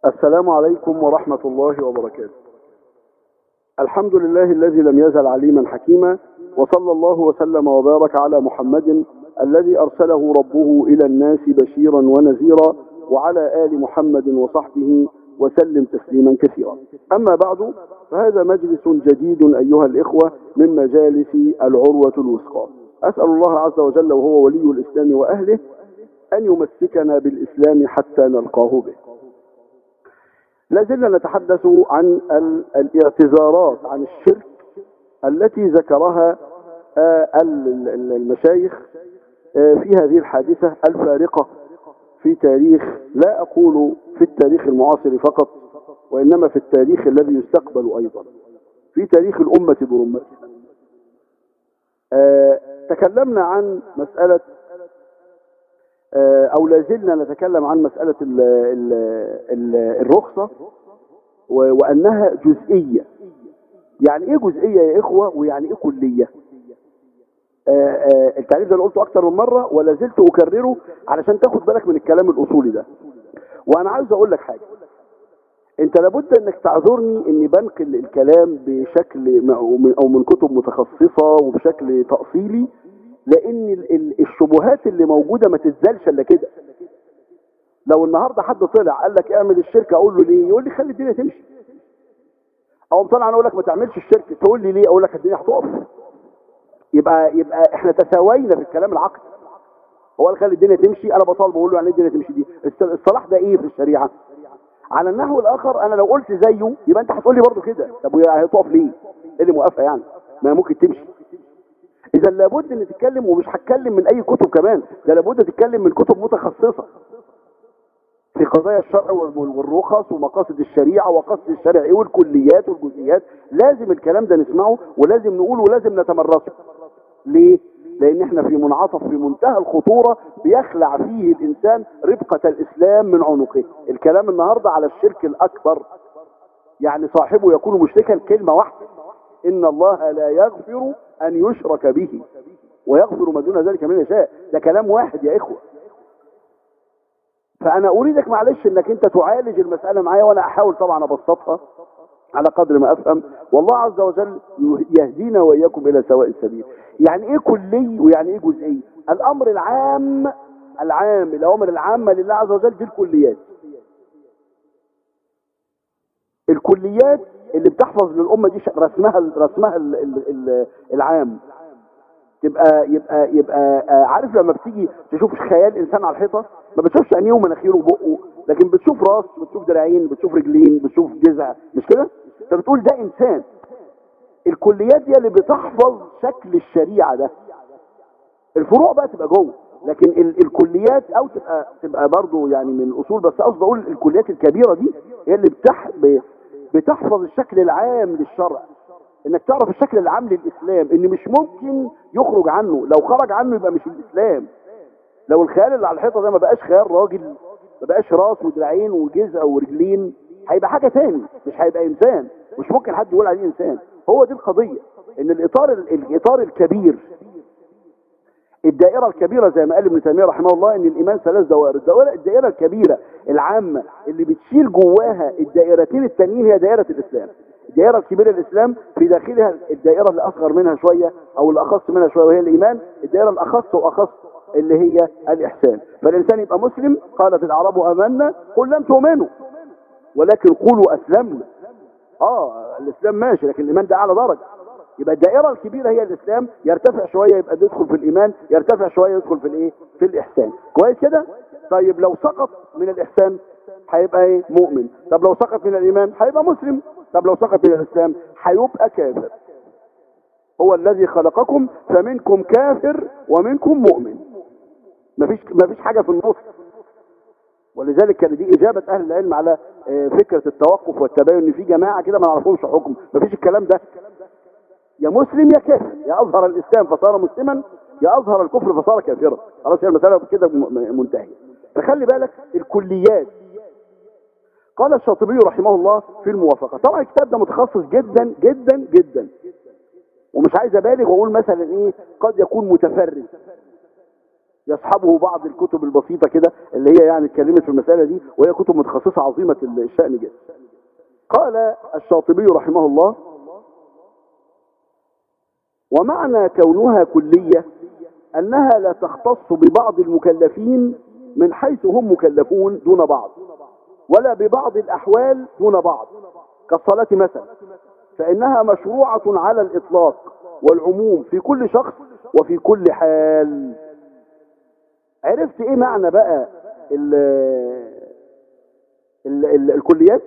السلام عليكم ورحمة الله وبركاته الحمد لله الذي لم يزل عليما حكيما وصلى الله وسلم وبارك على محمد الذي أرسله ربه إلى الناس بشيرا ونذيرا وعلى آل محمد وصحبه وسلم تسليما كثيرا أما بعد فهذا مجلس جديد أيها الإخوة من مجالس العروة الوثقى أسأل الله عز وجل وهو ولي الإسلام وأهله أن يمسكنا بالإسلام حتى نلقاه به لازلنا نتحدث عن ال- الاعتذارات عن الشرك التي ذكرها آه، ال- ال- المشايخ آه، في هذه الحادثة الفارقة في تاريخ لا أقول في التاريخ المعاصر فقط وإنما في التاريخ الذي يستقبل أيضا في تاريخ الأمة برمتها آه، تكلمنا عن مسألة آه، أو لازلنا نتكلم عن مسألة ال ال ال الرخصة و- وأنها جزئية يعني إيه جزئية يا إخوة ويعني إيه كلية آه، آه، التعريف ده اللي قلته أكتر من مرة ولا زلت أكرره علشان تاخد بالك من الكلام الأصولي ده وأنا عاوز أقول لك حاجة انت لابد انك تعذرني اني بنقل الكلام بشكل م- او من- أو من كتب متخصصة وبشكل تأصيلي لان ال- ال- الشبهات اللي موجودة ما تتزالش الا كده لو النهاردة حد طلع قال لك اعمل الشركة اقول له ليه يقول لي خلي الدنيا تمشي او طلع انا اقول لك ما تعملش الشركة تقول لي ليه اقول لك الدنيا هتقف يبقى يبقى احنا تساوينا في الكلام العقدي هو قال خلي الدنيا تمشي انا بطالبه بقول له يعني إيه الدنيا تمشي دي الس- الصلاح ده ايه في الشريعه على النحو الاخر انا لو قلت زيه يبقى انت هتقول لي برضه كده طب وهي هتقف ليه ايه اللي موقفها يعني ما هي ممكن تمشي اذا لابد ان تتكلم ومش هتكلم من اي كتب كمان ده لابد تتكلم من كتب متخصصه في قضايا الشرع وال- والرخص ومقاصد الشريعه وقصد الشرع ايه والكليات والجزئيات لازم الكلام ده نسمعه ولازم نقوله ولازم نتمرسه ليه لان احنا في منعطف في منتهى الخطورة بيخلع فيه الانسان ربقة الاسلام من عنقه الكلام النهاردة على الشرك الاكبر يعني صاحبه يكون مشركا كلمة واحدة ان الله لا يغفر ان يشرك به ويغفر ما دون ذلك من يشاء ده كلام واحد يا اخوة فانا اريدك معلش انك انت تعالج المسألة معايا وانا احاول طبعا ابسطها على قدر ما افهم والله عز وجل يهدينا واياكم الى سواء السبيل يعني ايه كلي ويعني ايه جزئي الامر العام العام الاوامر العامه لله عز وجل دي الكليات الكليات اللي بتحفظ للامه دي ش- رسمها رسمها ال- ال- ال- العام تبقى يبقى يبقى آه، عارف لما بتيجي تشوف خيال انسان على الحيطه ما بتشوفش عينيه ومناخيره وبقه لكن بتشوف راس بتشوف دراعين بتشوف رجلين بتشوف جذع مش كده انت بتقول ده انسان الكليات دي اللي بتحفظ شكل الشريعه ده الفروع بقى تبقى جوه لكن ال الكليات او تبقى تبقى برضه يعني من الاصول بس قصدي اقول الكليات الكبيره دي هي اللي بتح ب- بتحفظ الشكل العام للشرع انك تعرف الشكل العام للاسلام ان مش ممكن يخرج عنه لو خرج عنه يبقى مش الاسلام لو الخيال اللي على الحيطه ده ما بقاش خيال راجل ما بقاش راس ودراعين وجذع ورجلين هيبقى حاجه تاني مش هيبقى انسان مش ممكن حد يقول عليه انسان هو دي القضيه ان الاطار الاطار الكبير الدائرة الكبيرة زي ما قال ابن تيمية رحمه الله ان الايمان ثلاث دوائر الدائرة, الدائرة الكبيرة العامة اللي بتشيل جواها الدائرتين التانيين هي دائرة الاسلام الدائرة الكبيرة الاسلام في داخلها الدائرة اللي اصغر منها شوية او الاخص منها شوية وهي الايمان الدائرة الاخص واخص اللي هي الاحسان فالانسان يبقى مسلم قالت الاعراب امنا قل لم تؤمنوا ولكن قولوا اسلمنا اه الاسلام ماشي لكن الايمان ده اعلى درجه يبقى الدائره الكبيره هي الاسلام يرتفع شويه يبقى يدخل في الايمان يرتفع شويه يدخل في الايه في الاحسان كويس كده طيب لو سقط من الاحسان هيبقى ايه مؤمن طب لو سقط من الايمان هيبقى مسلم طب لو سقط من الاسلام هيبقى كافر هو الذي خلقكم فمنكم كافر ومنكم مؤمن مفيش مفيش حاجه في النص ولذلك كانت دي اجابه اهل العلم على آه، فكره التوقف والتباين ان في جماعه كده ما نعرفهمش حكم مفيش الكلام ده يا مسلم يا كافر يا اظهر الاسلام فصار مسلما يا اظهر الكفر فصار كافرا خلاص هي المساله كده م- منتهيه فخلي بالك الكليات قال الشاطبي رحمه الله في الموافقه طبعا الكتاب ده متخصص جدا جدا جدا ومش عايز ابالغ واقول مثلا ايه قد يكون متفرد يصحبه بعض الكتب البسيطة كده اللي هي يعني اتكلمت في المسألة دي وهي كتب متخصصة عظيمة الشأن جدا قال الشاطبي رحمه الله ومعنى كونها كلية أنها لا تختص ببعض المكلفين من حيث هم مكلفون دون بعض ولا ببعض الأحوال دون بعض كالصلاة مثلا فإنها مشروعة على الإطلاق والعموم في كل شخص وفي كل حال عرفت ايه معنى بقى ال ال ال الكليات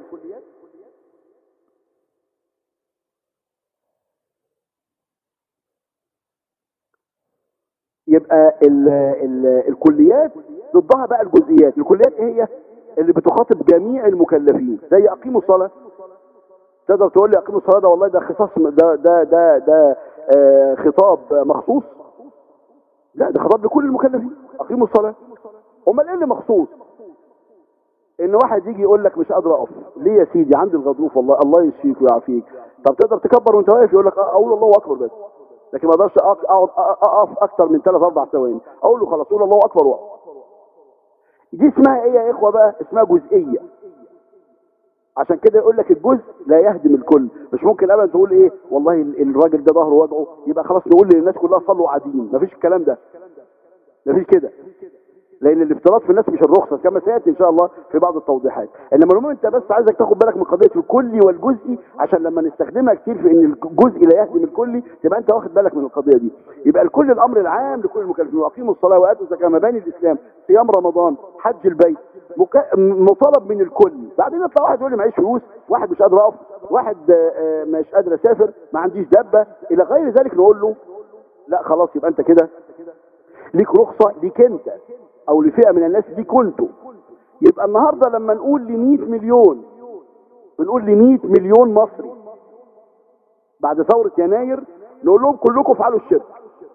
يبقى ال ال الكليات ضدها بقى الجزئيات الكليات ايه هي اللي بتخاطب جميع المكلفين زي اقيموا الصلاه تقدر تقول لي اقيموا الصلاه ده والله ده خصاص ده ده ده, ده آه خطاب مخصوص لا ده خطاب لكل المكلفين اقيموا الصلاه امال ايه اللي مخصوص ان واحد يجي يقول لك مش قادر اقف ليه يا سيدي عندي الغضروف والله الله يشفيك ويعافيك طب تقدر تكبر وانت واقف يقول لك اقول الله اكبر بس لكن ما اقدرش اقعد اقف اكتر من ثلاث اربع ثواني اقول له خلاص قول الله اكبر واقف دي اسمها ايه يا اخوه بقى اسمها جزئيه عشان كده يقول لك الجزء لا يهدم الكل مش ممكن ابدا تقول ايه والله الراجل ده ظهره وجعه يبقى خلاص نقول للناس كلها صلوا قاعدين مفيش الكلام ده مفيش كده لان الافتراض في الناس مش الرخصة كما سيأتي ان شاء الله في بعض التوضيحات انما المهم انت بس عايزك تاخد بالك من قضية الكلي والجزئي عشان لما نستخدمها كتير في ان الجزء لا يهدم الكلي تبقى انت واخد بالك من القضية دي يبقى الكل الامر العام لكل المكلفين واقيموا الصلاة واتوا الزكاة مباني الاسلام صيام رمضان حج البيت مك... مطالب من الكل بعدين يطلع واحد يقول لي معيش فلوس واحد مش قادر اقف واحد مش قادر اسافر ما عنديش دبة الى غير ذلك نقول له لا خلاص يبقى انت كده ليك رخصة ليك انت او لفئة من الناس دي كنتوا يبقى النهاردة لما نقول ل 100 مليون بنقول ل 100 مليون مصري بعد ثورة يناير نقول لهم كلكم افعلوا الشرك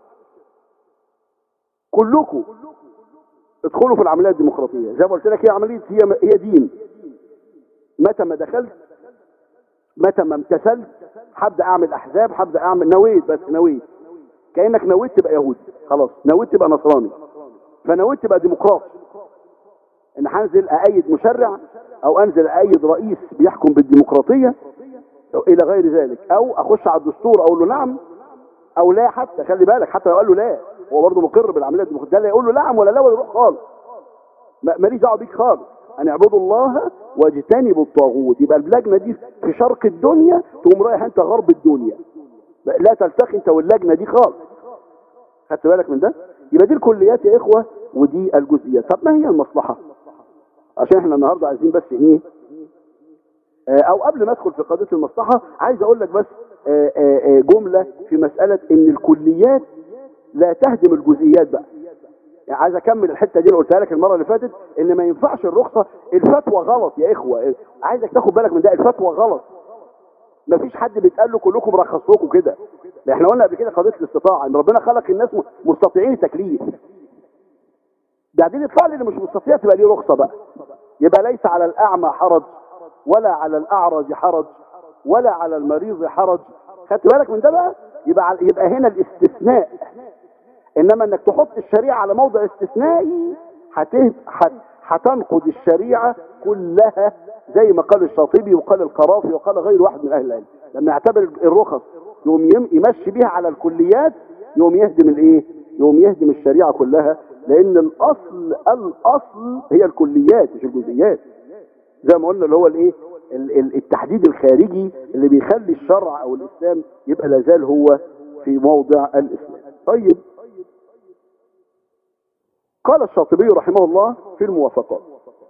كلكم ادخلوا في العملية الديمقراطية زي ما قلت لك هي عملية هي هي دين متى ما دخلت متى ما امتثلت هبدا اعمل احزاب هبدا اعمل نويت بس نويت كانك نويت تبقى يهودي خلاص نويت تبقى نصراني فنويت تبقى ديمقراطي ان هنزل اأيد مشرع او انزل اأيد رئيس بيحكم بالديمقراطية الى غير ذلك او اخش على الدستور اقول له نعم او لا حتى خلي بالك حتى لو قال له لا هو برضه مقر بالعمليه الديمقراطيه ده لا يقول له نعم ولا لا ولا يروح خالص ماليش دعوه بيك خالص ان اعبدوا الله واجتنبوا الطاغوت يبقى اللجنه دي في شرق الدنيا تقوم رايح انت غرب الدنيا لا تلتقي انت واللجنه دي خالص خدت بالك من ده يبقى دي الكليات يا اخوه ودي الجزئيات طب ما هي المصلحه عشان احنا النهارده عايزين بس ايه او قبل ما ادخل في قضيه المصلحه عايز اقول لك بس جمله في مساله ان الكليات لا تهدم الجزئيات بقى يعني عايز اكمل الحته دي اللي قلتها لك المره اللي فاتت ان ما ينفعش الرخصه الفتوى غلط يا اخوه عايزك تاخد بالك من ده الفتوى غلط ما فيش حد بيتقال له كلكم رخص لكم كده احنا قلنا قبل كده قضيه الاستطاعه ان ربنا خلق الناس مستطيعين التكليف بعدين يطلع لي اللي مش مستطيع تبقى ليه رخصه بقى يبقى ليس على الاعمى حرج ولا على الاعرج حرج ولا على المريض حرج خدت بالك من ده بقى يبقى يبقى هنا الاستثناء انما انك تحط الشريعه على موضع استثنائي هتنقض الشريعه كلها زي ما قال الشاطبي وقال القرافي وقال غير واحد من اهل العلم لما يعتبر الرخص يوم يمشي بيها على الكليات يوم يهدم الايه يوم يهدم الشريعه كلها لان الاصل الاصل هي الكليات مش الجزئيات زي ما قلنا اللي هو الايه التحديد الخارجي اللي بيخلي الشرع او الاسلام يبقى لازال هو في موضع الاسلام طيب قال الشاطبي رحمه الله في الموافقات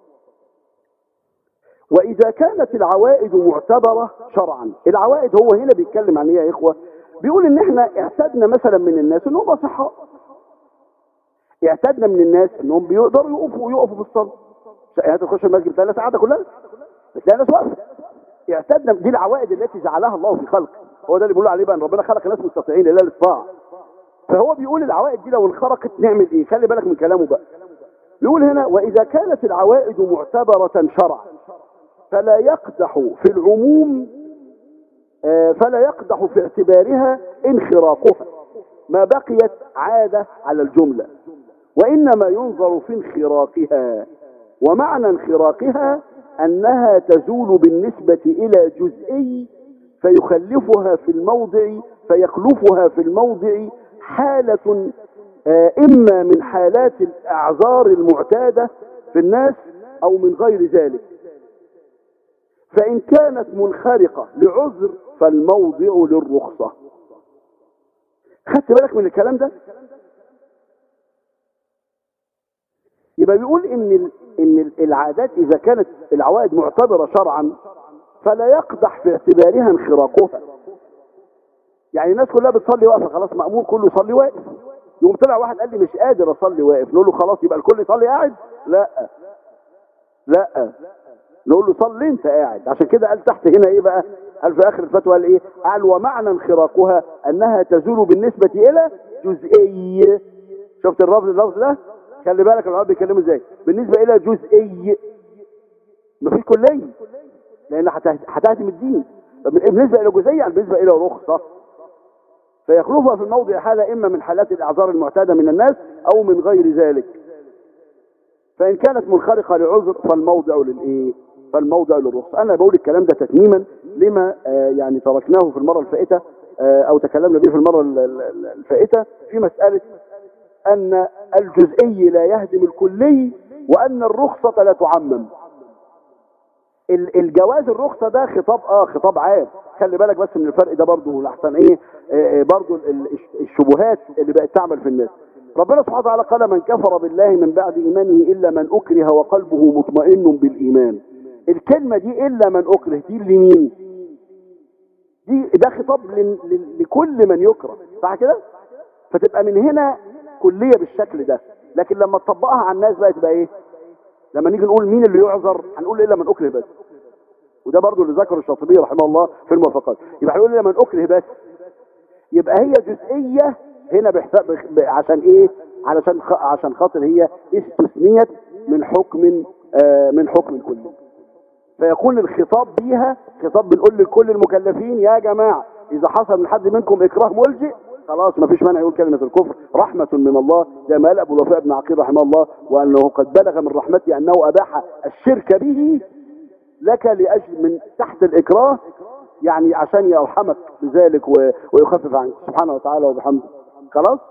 واذا كانت العوائد معتبرة شرعا العوائد هو هنا بيتكلم عن ايه يا اخوة بيقول ان احنا اعتدنا مثلا من الناس انهم اصحاء اعتدنا من الناس انهم بيقدروا يقفوا يقفوا في الصلاه يعني تخش المسجد تلاقي الناس قاعده كلها تلاقي الناس واقفه اعتدنا دي العوائد التي جعلها الله في خلقه هو ده اللي بيقولوا عليه بقى ان ربنا خلق الناس مستطيعين الا الاستطاعه فهو بيقول العوائد دي لو انخرقت نعمل ايه خلي بالك من كلامه بقى بيقول هنا واذا كانت العوائد معتبره شرعا فلا يقدح في العموم فلا يقدح في اعتبارها انخراقها ما بقيت عادة على الجملة وإنما ينظر في انخراقها ومعنى انخراقها أنها تزول بالنسبة إلى جزئي فيخلفها في الموضع فيخلفها في الموضع حالة آه، إما من حالات الأعذار المعتادة في الناس أو من غير ذلك فإن كانت منخرقة لعذر فالموضع للرخصة خدت بالك من الكلام ده يبقى بيقول ان ان العادات اذا كانت العوائد معتبره شرعا فلا يقدح في اعتبارها انخراقها يعني الناس كلها بتصلي واقفه خلاص مأمور كله يصلي واقف يقوم طلع واحد قال لي مش قادر اصلي واقف نقول له خلاص يبقى الكل يصلي قاعد لا لا نقول له صلي انت قاعد عشان كده قال تحت هنا ايه بقى قال في اخر الفتوى قال ايه قال ومعنى انخراقها انها تزول بالنسبة الى جزئي شفت اللفظ اللفظ ده خلي بالك العرب بيتكلموا ازاي بالنسبة الى جزئي مفيش كلية لان هتهدم الدين بالنسبة الى جزئي يعني بالنسبة الى رخصة فيخلفها في الموضع حالة اما من حالات الاعذار المعتادة من الناس او من غير ذلك فان كانت منخرقة لعذر فالموضع للايه فالموضع للرخصة انا بقول الكلام ده تتميما لما آه يعني تركناه في المرة الفائتة آه او تكلمنا به في المرة الفائتة في مسألة ان الجزئي لا يهدم الكلي وان الرخصة لا تعمم الجواز الرخصة ده خطاب اه خطاب عام خلي بالك بس من الفرق ده برضه لحسن ايه آه برضه الشبهات اللي بقت تعمل في الناس ربنا سبحانه وتعالى قال من كفر بالله من بعد ايمانه الا من اكره وقلبه مطمئن بالايمان الكلمة دي الا من اكره دي لمين دي ده خطاب لكل من يكره صح كده فتبقى من هنا كلية بالشكل ده لكن لما تطبقها على الناس بقى تبقى ايه لما نيجي نقول مين اللي يعذر هنقول الا من اكره بس وده برضو اللي ذكره الشاطبي رحمه الله في الموافقات يبقى هنقول الا من اكره بس يبقى هي جزئية هنا بحساب عشان ايه علشان خ... عشان خاطر هي استثنيت من حكم آه من حكم كلي فيكون الخطاب بيها خطاب بنقول لكل المكلفين يا جماعة اذا حصل من حد منكم اكراه ملجئ خلاص ما فيش مانع يقول كلمة الكفر رحمة من الله زي ما قال ابو الوفاء بن عقيل رحمه الله وانه قد بلغ من رحمته انه اباح الشرك به لك لاجل من تحت الاكراه يعني عشان يرحمك بذلك ويخفف عنك سبحانه وتعالى وبحمده خلاص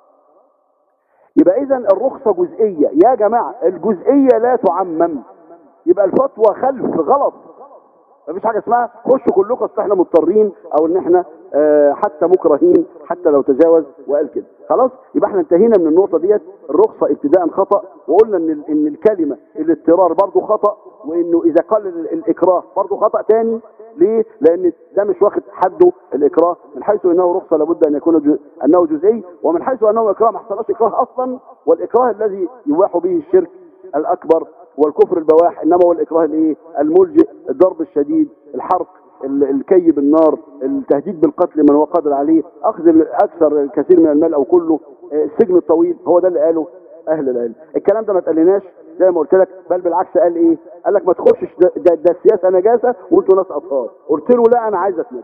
يبقى اذا الرخصة جزئية يا جماعة الجزئية لا تعمم يبقى الفتوى خلف غلط مفيش حاجة اسمها خشوا كلكم اصل احنا مضطرين او ان احنا اه حتى مكرهين حتى لو تجاوز وقال كده خلاص يبقى احنا انتهينا من النقطة ديت الرخصة ابتداء خطأ وقلنا ان ان الكلمة الاضطرار برضه خطأ وانه اذا قال الاكراه برضه خطأ تاني ليه لان ده مش واخد حده الاكراه من حيث انه رخصة لابد ان يكون جز... انه جزئي ومن حيث انه اكراه ما حصلش اكراه اصلا والاكراه الذي يباح به الشرك الاكبر والكفر البواح انما هو الاكراه الايه الملجئ الضرب الشديد الحرق الكي بالنار التهديد بالقتل من هو قادر عليه اخذ اكثر الكثير من المال او كله السجن الطويل هو ده اللي قاله اهل العلم الكلام ده ما تقلناش زي ما قلت لك بل بالعكس قال ايه قال لك ما تخشش ده, ده, ده السياسه نجاسه وانتوا ناس اطفال قلت له لا انا عايز اتنفس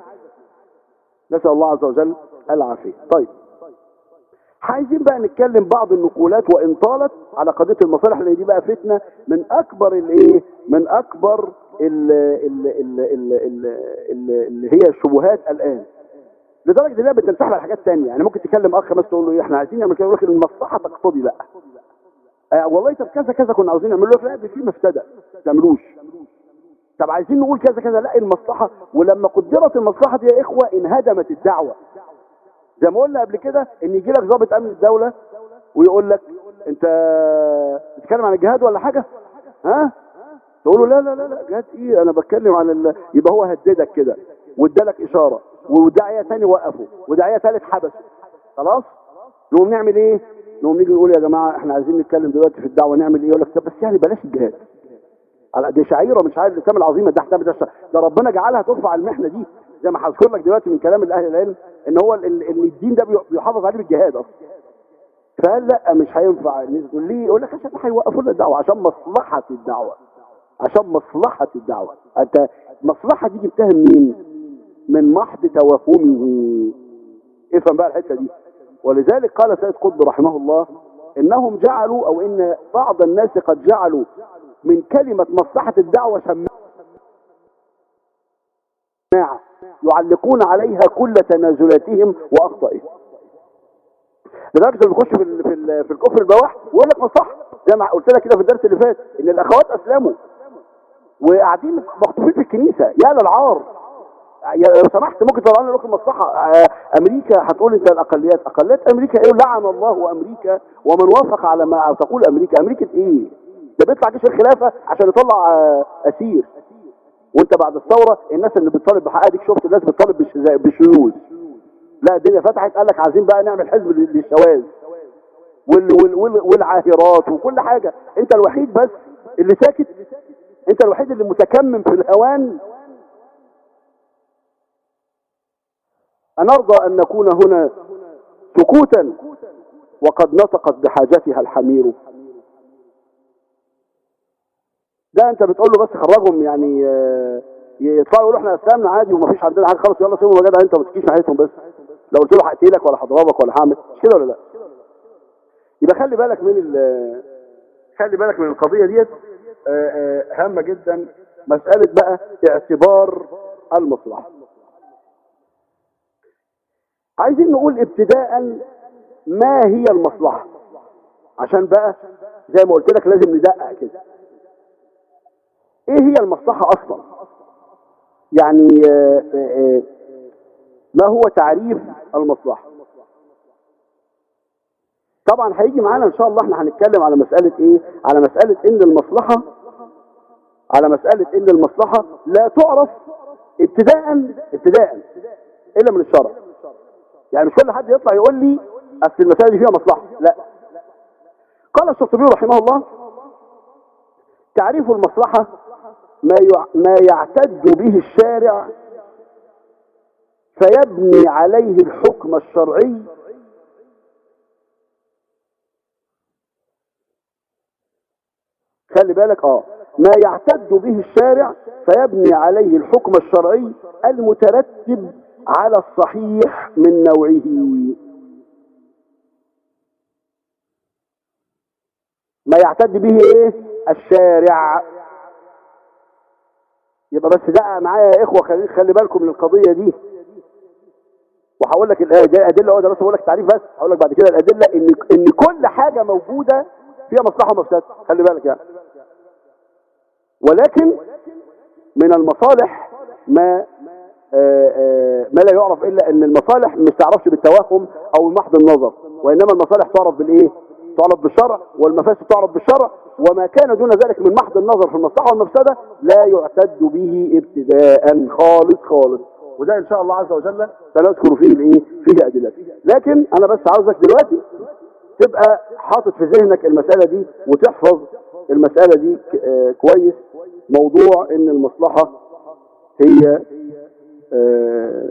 نسال الله عز وجل العافيه طيب عايزين بقى نتكلم بعض النقولات وان طالت على قضيه المصالح اللي دي بقى فتنه من اكبر الايه من اكبر ال ال ال ال ال اللي هي الشبهات الان لدرجه انها بتنسحب على حاجات ثانيه يعني ممكن تكلم اخ مثلا تقول له ايه احنا عايزين نعمل كده يقول لك المصلحه تقتضي لا آه والله طب كذا كذا كنا عاوزين نعمل له لا ده في مفسده ما تعملوش طب عايزين نقول كذا كذا لا المصلحه ولما قدرت المصلحه دي يا اخوه انهدمت الدعوه زي ما قلنا قبل كده ان يجي لك ضابط امن الدوله ويقول لك انت بتتكلم عن الجهاد ولا حاجه ها تقول له لا لا لا لا جهاد ايه انا بتكلم عن ال... يبقى هو هددك كده وادالك اشاره وداعيه ثاني وقفه وداعيه ثالث حبسه خلاص نقوم نعمل ايه نقوم نيجي نقول يا جماعه احنا عايزين نتكلم دلوقتي في الدعوه نعمل ايه يقول لك طب بس يعني بلاش الجهاد على دي شعيره مش عارف الاسلام العظيمه ده احنا ده, ده ربنا جعلها ترفع المحنه دي زي ما هذكر لك دلوقتي من كلام الاهل العلم ان هو ان الدين ده بيحافظ عليه بالجهاد اصلا فقال لا مش هينفع تقول ليه يقول لك عشان هيوقفوا لنا الدعوه عشان مصلحه الدعوه عشان مصلحه الدعوه انت المصلحه دي جبتها منين من محض توهمه افهم بقى الحته دي ولذلك قال سيد قطب رحمه الله انهم جعلوا او ان بعض الناس قد جعلوا من كلمة مصلحة الدعوة شماعة يعلقون عليها كل تنازلاتهم واخطائهم لدرجه اللي بيخش في ال- في ال- في الكفر البواح ويقول لك مصلحه زي ما قلت لك كده في الدرس اللي فات ان الاخوات اسلموا وقاعدين مخطوفين في الكنيسه يا للعار يا لو سمحت ممكن تطلع لنا لكم مصلحه آه، امريكا هتقول انت الاقليات اقليات امريكا ايه لعن الله امريكا ومن وافق على ما تقول امريكا امريكا ايه ده بيطلع جيش الخلافه عشان يطلع آه، اسير وانت بعد الثوره الناس اللي بتطالب بحق اديك شفت الناس بتطالب بالش- بالشذوذ لا الدنيا فتحت قال لك عايزين بقى نعمل حزب لل- للشواذ وال وال وال والعاهرات وكل حاجه انت الوحيد بس اللي ساكت انت الوحيد اللي متكمم في الهوان أنرضى أن نكون هنا سكوتا وقد نطقت بحاجتها الحمير ده انت بتقول له بس خرجهم يعني آه، يطلعوا يقولوا احنا اسلامنا عادي ومفيش عندنا حاجه خالص يلا سيبهم يا جدع انت ما تجيش ناحيتهم بس لو قلت له هقتلك ولا هضربك ولا هعمل مش كده ولا لا يبقى خلي بالك من ال- خلي بالك من القضيه ديت آه، آه، هامه جدا مساله بقى اعتبار المصلحه عايزين نقول ابتداء ما هي المصلحه عشان بقى زي ما قلت لك لازم ندقق كده ايه هي المصلحة اصلا يعني آه، آه، ما هو تعريف المصلحة طبعا هيجي معانا ان شاء الله احنا هنتكلم على مسألة ايه على مسألة ان المصلحة على مسألة ان المصلحة لا تعرف ابتداء ابتداء الا من الشرع يعني مش كل حد يطلع يقول لي اصل المسألة دي فيها مصلحة لا قال الشاطبي رحمه الله تعريف المصلحة ما يع- ما يعتد به الشارع فيبني عليه الحكم الشرعي خلي بالك اه ما يعتد به الشارع فيبني عليه الحكم الشرعي المترتب على الصحيح من نوعه ما يعتد به ايه الشارع يبقى بس دقق معايا يا اخوه خلي خلي بالكم من القضيه دي وهقول لك الآية دي الادله اهو ده بس هقول لك تعريف بس هقول لك بعد كده الادله ان ان كل حاجه موجوده فيها مصلحه ومفسده خلي بالك يعني ولكن من المصالح ما آه، آه، ما لا يعرف الا ان المصالح مش تعرفش بالتوهم او محض النظر وانما المصالح تعرف بالايه تعرف بالشرع والمفاسد تعرف بالشرع وما كان دون ذلك من محض النظر في المصلحه والمفسده لا يعتد به ابتداء خالص خالص وده ان شاء الله عز وجل سنذكر فيه الايه فيه ادله لكن انا بس عاوزك دلوقتي تبقى حاطط في ذهنك المساله دي وتحفظ المساله دي ك- آه، كويس موضوع ان المصلحه هي آه،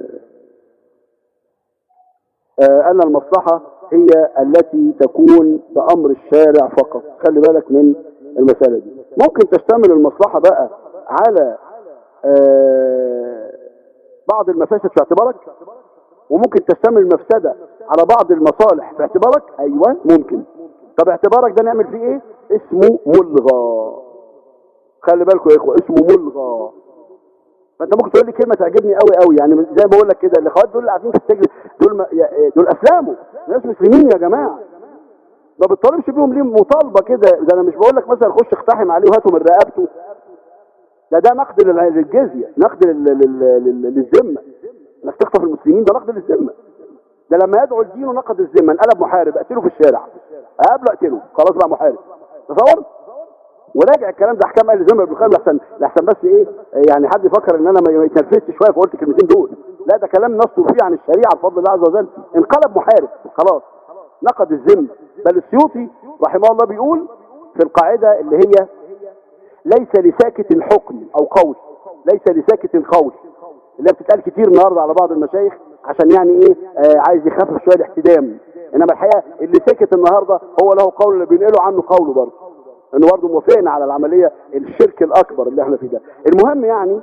آه، أن المصلحة هي التي تكون بأمر الشارع فقط خلي بالك من المسألة دي ممكن تشتمل المصلحة بقى على آه، بعض المفاسد في اعتبارك وممكن تشتمل المفسدة على بعض المصالح في اعتبارك أيوة ممكن طب اعتبارك ده نعمل فيه ايه اسمه ملغى خلي بالكم يا اخوة اسمه ملغى فانت ممكن تقول لي كلمه تعجبني قوي قوي يعني زي ما بقول لك كده الاخوات دول اللي قاعدين في السجن دول ما يا- دول اسلاموا ناس مسلمين يا جماعه ما بتطالبش بيهم ليه مطالبه كده ده انا مش بقول لك مثلا خش اقتحم عليه وهاته من رقبته ده ده نقد لل- للجزيه نقد لل- لل- لل- للذمه انك تخطف المسلمين ده نقد للذمه ده لما يدعو الدين ونقد الذمه انقلب محارب اقتله في الشارع اقابله اقتله خلاص بقى محارب تصور وراجع الكلام ده احكام اهل الذمه ابن القيم لحسن لحسن بس ايه يعني حد يفكر ان انا ما اتنرفزت شويه فقلت الكلمتين دول لا ده كلام نص فيه عن الشريعه بفضل الله عز وجل انقلب محارب خلاص نقد الذمه بل السيوطي رحمه الله بيقول في القاعده اللي هي ليس لساكت حكم او قول ليس لساكت قول اللي هي بتتقال كتير النهارده على بعض المشايخ عشان يعني ايه آه عايز يخفف شويه الاحتدام انما الحقيقه اللي ساكت النهارده هو له قول اللي بينقلوا عنه قوله برضه انه برضه موافقنا على العمليه الشرك الاكبر اللي احنا فيه ده المهم يعني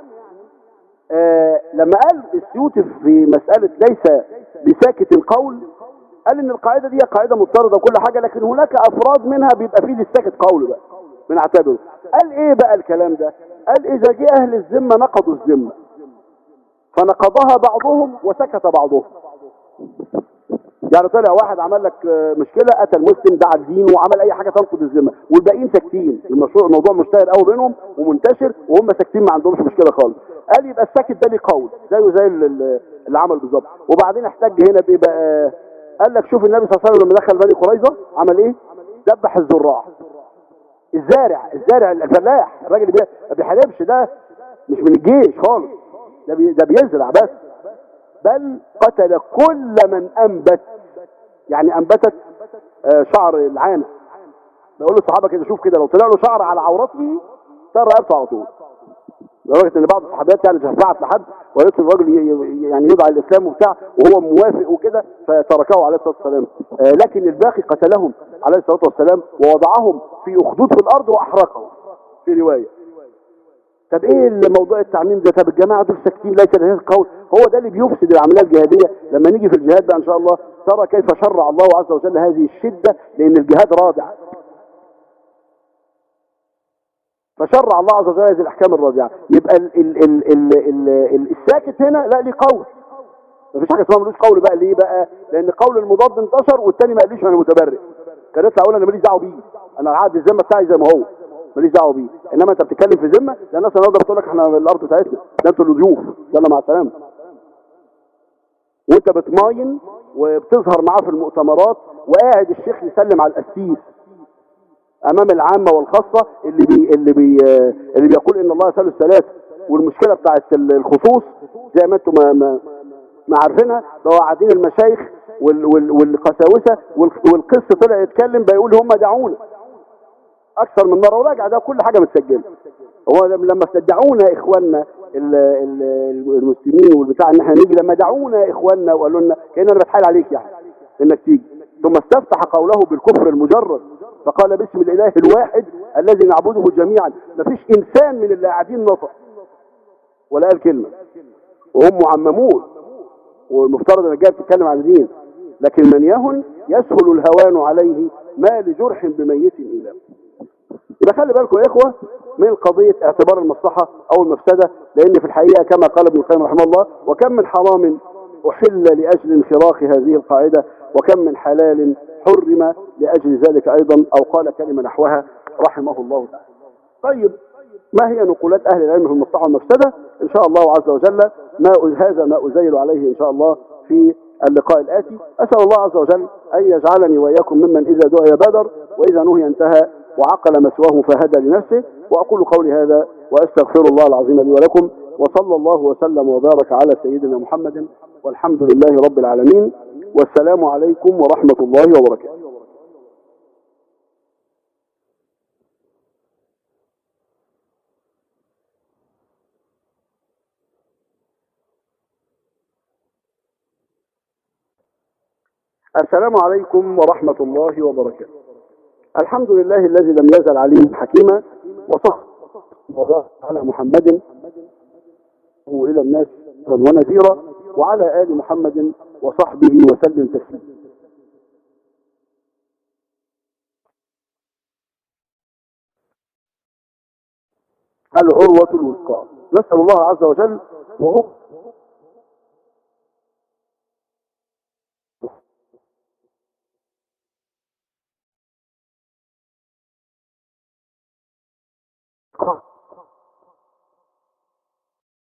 آه لما قال السيوطي في مساله ليس بساكت القول قال ان القاعده دي قاعده مضطرده وكل حاجه لكن هناك افراد منها بيبقى فيه للساكت قول بقى بنعتبره قال ايه بقى الكلام ده قال اذا جه اهل الذمه نقضوا الذمه فنقضها بعضهم وسكت بعضهم يعني طلع واحد عمل لك آه، مشكله قتل مسلم دعا الدين وعمل اي حاجه تنقض الذمه والباقيين ساكتين المشروع الموضوع مشتهر قوي بينهم ومنتشر وهم ساكتين ما عندهمش مشكله خالص قال يبقى الساكت ده ليه قول زيه زي ال- ال- اللي عمل بالظبط وبعدين احتج هنا بايه بقى قال لك شوف النبي صلى الله عليه وسلم لما دخل بني قريظه عمل ايه ذبح الزراع الزارع الزارع الفلاح الراجل اللي بي- ما بيحاربش ده مش من الجيش خالص ده بي- ده بيزرع بس بل قتل كل من انبت يعني انبتت آه، شعر العانة بقول للصحابه كده شوف كده لو طلع له شعر على عورته طار رقبته على طول لدرجه ان بعض الصحابيات يعني شفعت لحد وقالت له الراجل ي- ي- يعني يدعى الاسلام وبتاع وهو موافق وكده فتركه عليه الصلاه والسلام آه، لكن الباقي قتلهم عليه الصلاه والسلام ووضعهم في اخدود في الارض واحرقهم في روايه طب ايه الموضوع التعميم ده طب الجماعه دول ساكتين ليس لهذا القول هو ده اللي بيفسد العمليه الجهاديه لما نيجي في الجهاد بقى ان شاء الله ترى كيف شرع الله عز وجل هذه الشده لان الجهاد رادع فشرع الله عز وجل هذه الاحكام الرادعه يبقى ال ال ال ال ال ال الساكت هنا لا ليه قول مفيش حاجه اسمها ملوش قول بقى ليه بقى لان قول المضاد انتشر والتاني ما قاليش انا متبرئ كان يطلع يقول انا ماليش دعوه بيه انا عقد الذمه بتاعي زي ما هو ماليش دعوه بيه انما انت بتتكلم في ذمه ده الناس النهارده بتقول لك احنا الارض بتاعتنا ده انتوا اللي ضيوف يلا مع السلامه وانت بتماين وبتظهر معاه في المؤتمرات وقاعد الشيخ يسلم على القسيس امام العامه والخاصه اللي بي اللي بي اللي بيقول ان الله ثالث ثلاثه والمشكله بتاعت الخصوص زي ما انتم ما, ما, ما عارفينها ده قاعدين المشايخ وال وال والقساوسه وال- والقس طلع يتكلم بيقول هم دعونا اكثر من مره وراجع ده كل حاجه متسجله هو لما استدعونا اخواننا ال- ال- المسلمين والبتاع ان احنا نيجي لما دعونا اخواننا وقالوا لنا كان انا بتحايل عليك يعني انك تيجي ثم استفتح قوله بالكفر المجرد فقال باسم الاله الواحد الذي نعبده جميعا مفيش انسان من اللي قاعدين نطق ولا قال كلمه وهم معممون والمفترض انك جاي بتتكلم عن دين لكن من يهن يسهل الهوان عليه ما لجرح بميت اله يبقى خلي بالكم يا اخوه من قضيه اعتبار المصلحه او المفسده لان في الحقيقه كما قال ابن القيم رحمه الله وكم من حرام احل لاجل انخراق هذه القاعده وكم من حلال حرم لاجل ذلك ايضا او قال كلمه نحوها رحمه الله تعالى. طيب ما هي نقولات اهل العلم في المصلحه والمفسده؟ ان شاء الله عز وجل ما هذا ما ازيل عليه ان شاء الله في اللقاء الاتي اسال الله عز وجل ان يجعلني واياكم ممن اذا دعي بدر واذا نهي انتهى وعقل مسواه فهدى لنفسه واقول قولي هذا واستغفر الله العظيم لي ولكم وصلى الله وسلم وبارك على سيدنا محمد والحمد لله رب العالمين والسلام عليكم ورحمه الله وبركاته السلام عليكم ورحمة الله وبركاته الحمد لله الذي لم يزل عليم حكيما وصح وبارك على محمد إلى الناس ونذيرا وعلى آل محمد وصحبه وسلم تسليما العروة الوثقى نسأل الله عز وجل وهو الوثقى